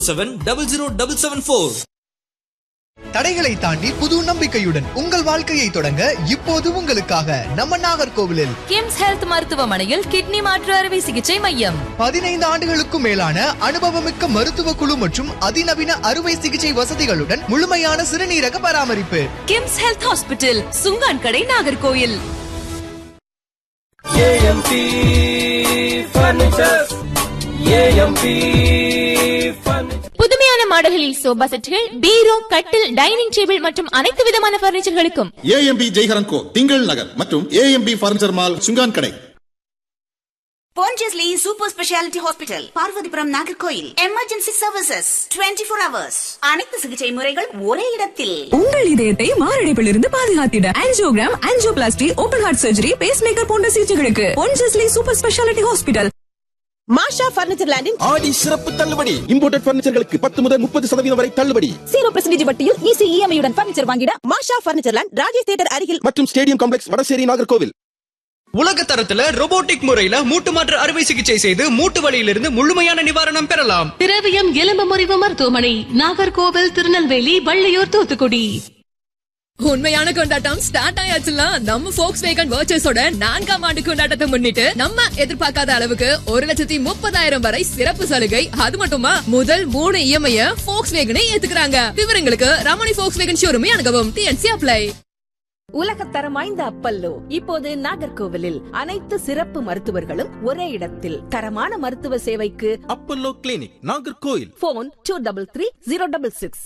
Seven double zero double seven four தடைகளை தாண்டி புது நம்பிக்கையுடன் உங்கள் வாழ்க்கையை தொடங்க இப்போது உங்களுக்காக நம்ம நாகர்கோவிலில் கிம்ஸ் ஹெல்த் மருத்துவமனையில் கிட்னி மாற்று அறுவை சிகிச்சை மையம் பதினைந்து ஆண்டுகளுக்கும் மேலான அனுபவமிக்க மருத்துவ குழு மற்றும் அதிநவீன அறுவை சிகிச்சை வசதிகளுடன் முழுமையான சிறுநீரக பராமரிப்பு KIMS health hospital Sungan Kadai Nagercoil A M P furniture A M P furniture புதுமையான மாடல்களில் சோபா செட்டுகள் பீரோ கட்டில் டைனிங் டேபிள் மற்றும் அனைத்து விதமான பர்னிச்சர்களுக்கும் ஏஎம்பி ஜெய்ஹரன் கோ திங்கள் நகர் மற்றும் AMP furniture mall Sungan Kadai Pondicherry super speciality hospital Parvathipuram Nagercoil emergency services 24 four hours அனைத்து சிகிச்சை முறைகள் ஒரே இடத்தில் உங்கள் இதயத்தை மாரடைப்பிலிருந்து பாதுகாத்திட angiogram angioplasty open heart surgery pacemaker போன்ற சிகிச்சைகளுக்கு Pon Jesly super speciality hospital Masha furniture லேண்டின் ஆடி சிறப்பு தள்ளுபடி இம்போர்ட்டட் பர்னிச்சர்களுக்கு பத்து முதல் முப்பது சதவீதம் வரை தள்ளுபடி ஜீரோ பெர்சன்டேஜ் வட்டியில் ஈஸி இஎம்ஐயுடன் பர்னிச்சர் வாங்கிட Masha furniture land Rajesh theatre அருகில் மற்றும் ஸ்டேடியம் காம்ப்ளெக்ஸ் வடசேரி நாகர்கோவில் உலக தரத்துல robotic முறையில மூட்டு மாற்று அறுவை சிகிச்சை செய்து மூட்டு வலியிலிருந்து முழுமையான நிவாரணம் பெறலாம் திரவியம் எலும்பு முறிவு மருத்துவமனை நாகர்கோவில் திருநெல்வேலி வள்ளியூர் தூத்துக்குடி உண்மையான கொண்டாட்டம் ஸ்டார்ட் ஆயாச்சுல நம்ம ஃபோக்ஸ் வேகன் வர்ச்சஸோட நான்காம் ஆண்டு கொண்டாட்டத்தை முன்னிட்டு நம்ம எதிர்பார்க்காத அளவுக்கு ஒரு லட்சத்தி முப்பதாயிரம் வரை சிறப்பு சலுகை அது மட்டுமா முதல் மூணு இஎம்ஐ ஃபோக்ஸ் வேகனை ஏத்துக்கிறாங்க விவரங்களுக்கு ரமணி ஃபோக்ஸ் வேகன் ஷோரூமே அணுகவும் டிஎன்சி அப்ளை உலகத்தரம் வாய்ந்த அப்பல்லோ இப்போது நாகர்கோவிலில் அனைத்து சிறப்பு மருத்துவர்களும் ஒரே இடத்தில் தரமான மருத்துவ சேவைக்கு Apollo clinic Nagercoil phone two double three zero double six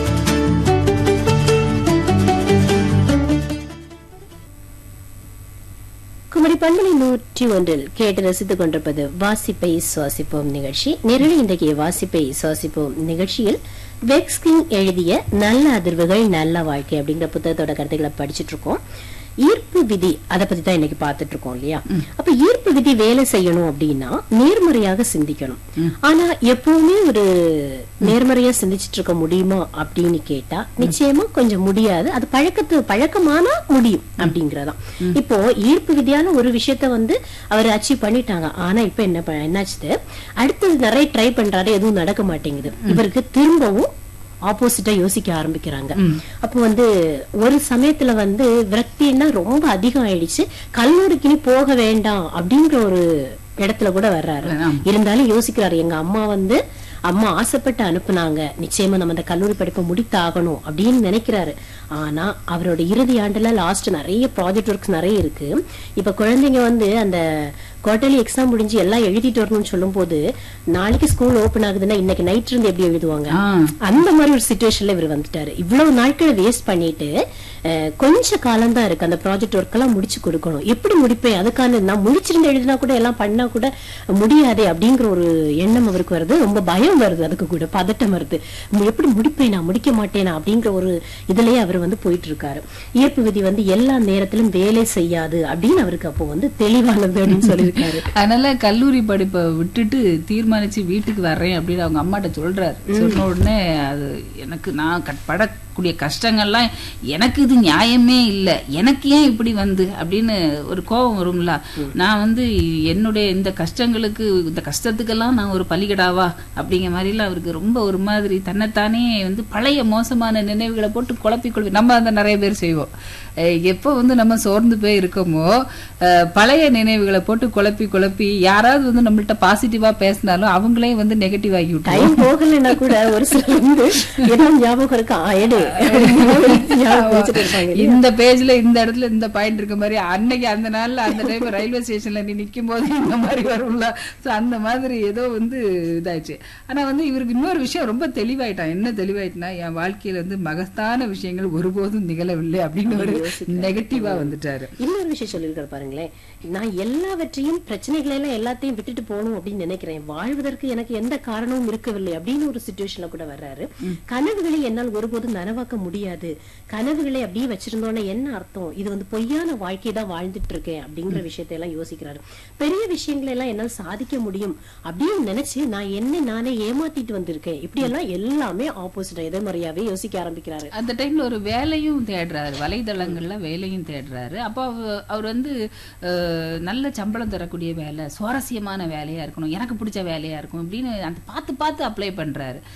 Kumari பண்பலை நூற்றி ஒன்றில் கேட்டு ரசித்துக் கொண்டிருப்பது வாசிப்பை சுவாசிப்போம் நிகழ்ச்சி நேரடி இன்றைக்கு வாசிப்பை சுவாசிப்போம் நிகழ்ச்சியில் வெக்ஸ்கிங் எழுதிய நல்ல அதிர்வுகள் நல்ல வாழ்க்கை அப்படிங்கிற புத்தகத்தோட கருத்துக்களை படிச்சிட்டு இருக்கோம் ஈர்ப்பு விதி அதை பத்தி தான் இன்னைக்கு பார்த்துட்டு இருக்கோம் இல்லையா அப்ப ஈர்ப்பு விதி வேலை செய்யணும் அப்படின்னா நேர்மறையாக சிந்திக்கணும் ஆனா எப்பவுமே ஒரு நேர்மறையா சிந்திச்சிட்டு இருக்க முடியுமா அப்படின்னு கேட்டா நிச்சயமா கொஞ்சம் முடியாது அது பழக்கத்து பழக்கமானா முடியும் அப்படிங்கறதான் இப்போ ஈர்ப்பு விதியான ஒரு விஷயத்த வந்து அவர் அச்சீவ் பண்ணிட்டாங்க ஆனா இப்ப என்ன ப- என்னாச்சு அடுத்தது நிறைய ட்ரை பண்றாரு எதுவும் நடக்க மாட்டேங்குது இவருக்கு திரும்பவும் ஆப்போசிட்டா யோசிக்க ஆரம்பிக்கிறாங்க அப்போ வந்து ஒரு சமயத்துல வந்து விரக்தின்னா ரொம்ப அதிகம் ஆயிடுச்சு கல்லூரிக்கு போக வேண்டாம் அப்படிங்கிற ஒரு இடத்துல கூட வர்றாரு இருந்தாலும் யோசிக்கிறாரு எங்க அம்மா வந்து அம்மா ஆசைப்பட்டு அனுப்புனாங்க நிச்சயமா நம்ம அந்த கல்லூரி படிப்பை முடித்தாகணும் அப்படின்னு நினைக்கிறாரு ஆனா அவரோட இறுதி ஆண்டுல லாஸ்ட் நிறைய ப்ராஜெக்ட் ஒர்க்ஸ் நிறைய இருக்கு இப்ப குழந்தைங்க வந்து அந்த குவார்டர்லி எக்ஸாம் முடிஞ்சு எல்லாம் எழுதிட்டு வரணும்னு சொல்லும் போது நாளைக்கு ஸ்கூல் ஓபன் ஆகுதுன்னா இன்னைக்கு நைட் இருந்து எப்படி எழுதுவாங்க அந்த மாதிரி ஒரு சுச்சுவேஷன்ல இவர் வந்துட்டாரு இவ்வளவு நாட்களை வேஸ்ட் பண்ணிட்டு அஹ், கொஞ்ச காலம் தான் இருக்கு அந்த ப்ராஜெக்ட் ஒர்க் எல்லாம் முடிச்சு கொடுக்கணும் எப்படி முடிப்பேன் அதுக்கான நான் முடிச்சிருந்து எழுதினா கூட எல்லாம் பண்ணா கூட முடியாதே அப்படிங்கிற ஒரு எண்ணம் அவருக்கு வருது ரொம்ப பயம் வருது அதுக்கு கூட பதட்டம் வருது மு- எப்படி முடிப்பேன் நான் முடிக்க மாட்டேனா அப்படிங்கிற ஒரு இதுலயே அவர் வந்து போயிட்டு இருக்காரு ஈர்ப்பு விதி வந்து எல்லா நேரத்திலும் வேலை செய்யாது அப்படின்னு அவருக்கு அப்போ வந்து தெளிவானது அப்படின்னு சொல்லியிருக்காரு அதனால கல்லூரி படிப்பை விட்டுட்டு தீர்மானிச்சு வீட்டுக்கு வர்றேன் அப்படின்னு அவங்க அம்மாட்ட சொல்றாரு சொன்ன உடனே அது எனக்கு நான் கட்- படக்கூடிய கஷ்டங்கள்லாம் எனக்கு இது நியாயமே இல்லை எனக்கு ஏன் இப்படி வந்து அப்படின்னு ஒரு கோபம் வரும்ல நான் வந்து என்னுடைய இந்த கஷ்டங்களுக்கு இந்த கஷ்டத்துக்கெல்லாம் நான் ஒரு பலிகடாவா அப்படிங்கிற மாதிரிலாம் அவருக்கு ரொம்ப ஒரு மாதிரி தன்னைத்தானே வந்து பழைய மோசமான நினைவுகளை போட்டு குழப்பி குழப்பி நம்ம அந்த நிறைய பேர் செய்வோம் அஹ் எப்போ வந்து நம்ம சோர்ந்து போய் இருக்கோமோ அஹ் பழைய நினைவுகளை போட்டு குழப்பி குழப்பி யாராவது வந்து நம்மள்ட்ட பாசிட்டிவா பேசினாலும் அவங்களே வந்து நெகட்டிவ் ஆகி டைம் விட்டுருவோம் போகலைன்னா கூட ஒரு சிலர் வந்து என்ன ஞாபகம் இருக்கு ஆ, எடு ஞாபகம் வச்சுட்டு இருப்பாங்க இல்லையா? இந்த பேஜ்ல இந்த இடத்துல இந்த பாயிண்ட் இருக்க மாதிரி அன்னைக்கு அந்த நாள்ல அந்த டைம் ரயில்வே ஸ்டேஷன்ல நீ நிக்கும் போது இந்த மாதிரி வரும்ல சோ அந்த மாதிரி ஏதோ வந்து இதாச்சு ஆனா வந்து இவருக்கு இன்னொரு விஷயம் ரொம்ப தெளிவாயிட்டான் என்ன தெளிவாயிட்டுனா என் வாழ்க்கையில வந்து மகத்தான விஷயங்கள் ஒருபோதும் நிகழவில்லை அப்படின்னு ஒரு நெகட்டிவா வந்துட்டாரு இன்னொரு விஷயம் சொல்லியிருக்காரு பாருங்களேன் நான் எல்லாவற்றையும் பிரச்சனைகளை எல்லாம் எல்லாத்தையும் விட்டுட்டு போகணும் அப்படின்னு நினைக்கிறேன் வாழ்வதற்கு எனக்கு எந்த காரணமும் இருக்கவில்லை அப்படின்னு ஒரு சுச்சுவேஷன்ல கூட வர்றாரு கனவுகளை என்னால் ஒருபோதும் நனவாக்க முடியாது கனவுகளை அப்படியே வச்சிருந்தோன்னே என்ன அர்த்தம் இது வந்து பொய்யான வாழ்க்கை தான் வாழ்ந்துட்டு இருக்கேன் அப்படிங்கிற விஷயத்தை எல்லாம் யோசிக்கிறாரு பெரிய விஷயங்களை எல்லாம் என்னால் சாதிக்க முடியும் அப்படின்னு நினைச்சு நான் என்ன நானே ஏமாத்திட்டு வந்திருக்கேன் இப்படி எல்லாம் எல்லாமே ஆப்போசிட் எதிர்மறையாவே யோசிக்க ஆரம்பிக்கிறாரு அந்த டைம்ல ஒரு வேலையும் தேடுறாரு வலைதளங்கள்ல வேலையும் தேடுறாரு அப்போ அவ- அவர் வந்து அஹ், நல்ல சம்பளம் தரக்கூடிய வேலை சுவாரஸ்யமான வேலையா இருக்கணும் எனக்கு பிடிச்ச வேலையா இருக்கும் இப்படின்னு அந்த பார்த்து பார்த்து அப்ளை பண்றாரு